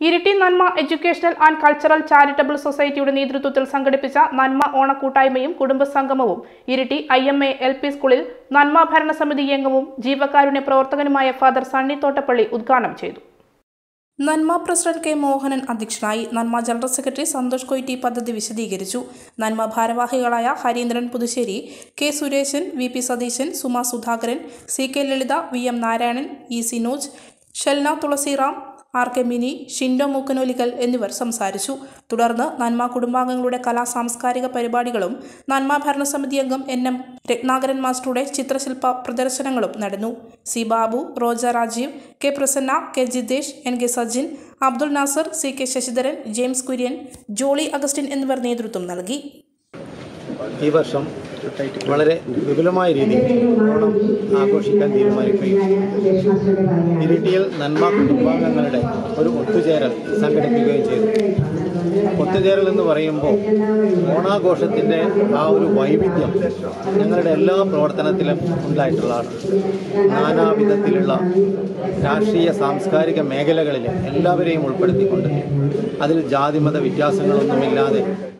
ഇരിട്ടി നന്മ educational and cultural charitable സൊസൈറ്റിയുടെ നേതൃത്വത്തിൽ സംഘടിപ്പിച്ച നന്മ ഓണക്കൂട്ടായ്മയും കുടുംബസംഗമവും Iritty I M A L P സ്കൂളിൽ നന്മ ഭരണസമിതി അംഗവും ജീവകാരുണ്യ പ്രവർത്തകനുമായ ഫാദർ സണ്ണി തോട്ടപ്പള്ളി ഉദ്ഘാടനം ചെയ്തു നന്മ പ്രസിഡന്റ് കെ മോഹനൻ അധ്യക്ഷനായി നന്മ ജനറൽ സെക്രട്ടറി സന്തോഷ് കൊയ്റ്റി പദ്ധതി വിശദീകരിച്ചു നന്മ ഭാരവാഹികളായ Harindran Puthussery K Suresan V P Satheesan Suma Sudhakaran C K Lalitha V M Narayanan E Sinoj Shelna Thulasiram R K Mini Shindo Mookkanolickal എന്നിവർ സംസാരിച്ചു തുടർന്ന് നന്മ കുടുംബാംഗങ്ങളുടെ കലാ സാംസ്കാരിക പരിപാടികളും നന്മ ഭരണസമിതി അംഗം എൻ എം രത്നാകരൻ മാസ്റ്ററുടെ ചിത്രശില്പ പ്രദർശനങ്ങളും നടന്നു C Babu Roja Rajeev K Prasanna K Jithesh N K Sajin Abdul Nasar C K Sasidharan James Kurian Jolly Augustine എന്നിവർ നേതൃത്വം നൽകി ഈ വർഷം വളരെ വിപുലമായ രീതിയിൽ ഓണം ആഘോഷിക്കാൻ തീരുമാനിക്കുകയും ഇരിട്ടിയിൽ നന്മ കുടുംബാംഗങ്ങളുടെ ഒരു ഒത്തുചേരൽ സംഘടിപ്പിക്കുകയും ചെയ്തു ഒത്തുചേരൽ എന്ന് പറയുമ്പോൾ ഓണാഘോഷത്തിൻ്റെ ആ ഒരു വൈവിധ്യം ഞങ്ങളുടെ എല്ലാ പ്രവർത്തനത്തിലും ഉണ്ടായിട്ടുള്ളതാണ് നാനാവിധത്തിലുള്ള രാഷ്ട്രീയ സാംസ്കാരിക മേഖലകളിൽ എല്ലാവരെയും ഉൾപ്പെടുത്തിക്കൊണ്ട് അതിൽ ജാതിമത വ്യത്യാസങ്ങളൊന്നുമില്ലാതെ